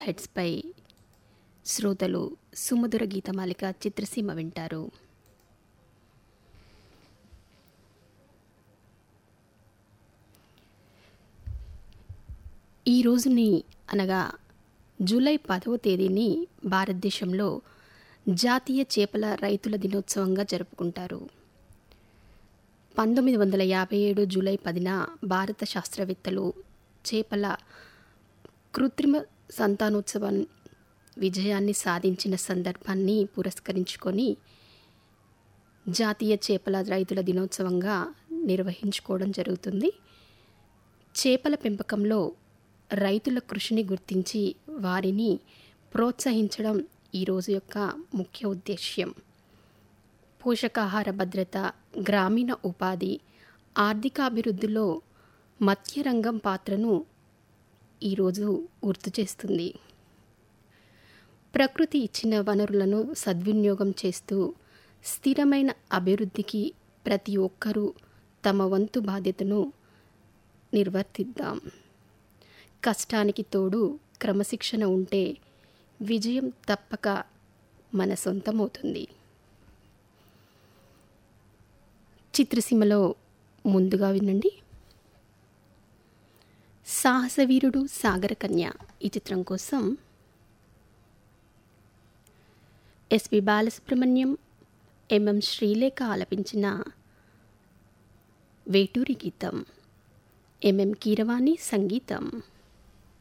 హెడ్స్పై శ్రోతలు సుమధుర గీతమాలిక చిత్రసీమ వింటారు ఈ రోజుని అనగా జూలై పదవ తేదీని భారతదేశంలో జాతీయ చేపల రైతుల దినోత్సవంగా జరుపుకుంటారు పంతొమ్మిది వందల యాభై ఏడు జూలై పదిన భారత శాస్త్రవేత్తలు చేపల కృత్రిమ సంతానోత్సవం విజయాన్ని సాధించిన సందర్భాన్ని పురస్కరించుకొని జాతీయ చేపల రైతుల దినోత్సవంగా నిర్వహించుకోవడం జరుగుతుంది చేపల పెంపకంలో రైతుల కృషిని గుర్తించి వారిని ప్రోత్సహించడం ఈ రోజు యొక్క ముఖ్య ఉద్దేశ్యం పోషకాహార భద్రత గ్రామీణ ఉపాధి ఆర్థికాభివృద్ధిలో మత్స్యరంగం పాత్రను ఈరోజు గుర్తు చేస్తుంది ప్రకృతి ఇచ్చిన వనరులను సద్వినియోగం చేస్తూ స్థిరమైన అభివృద్ధికి ప్రతి ఒక్కరూ తమ వంతు బాధ్యతను నిర్వర్తిద్దాం కష్టానికి తోడు క్రమశిక్షణ ఉంటే విజయం తప్పక మన సొంతమవుతుంది చిత్రసీమలో ముందుగా వినండి సాహసవీరుడు సాగర కన్య ఈ చిత్రం కోసం ఎస్పి బాలసుబ్రహ్మణ్యం ఎంఎం శ్రీలేఖ ఆలపించిన వేటూరి గీతం ఎంఎం కీరవాణి సంగీతం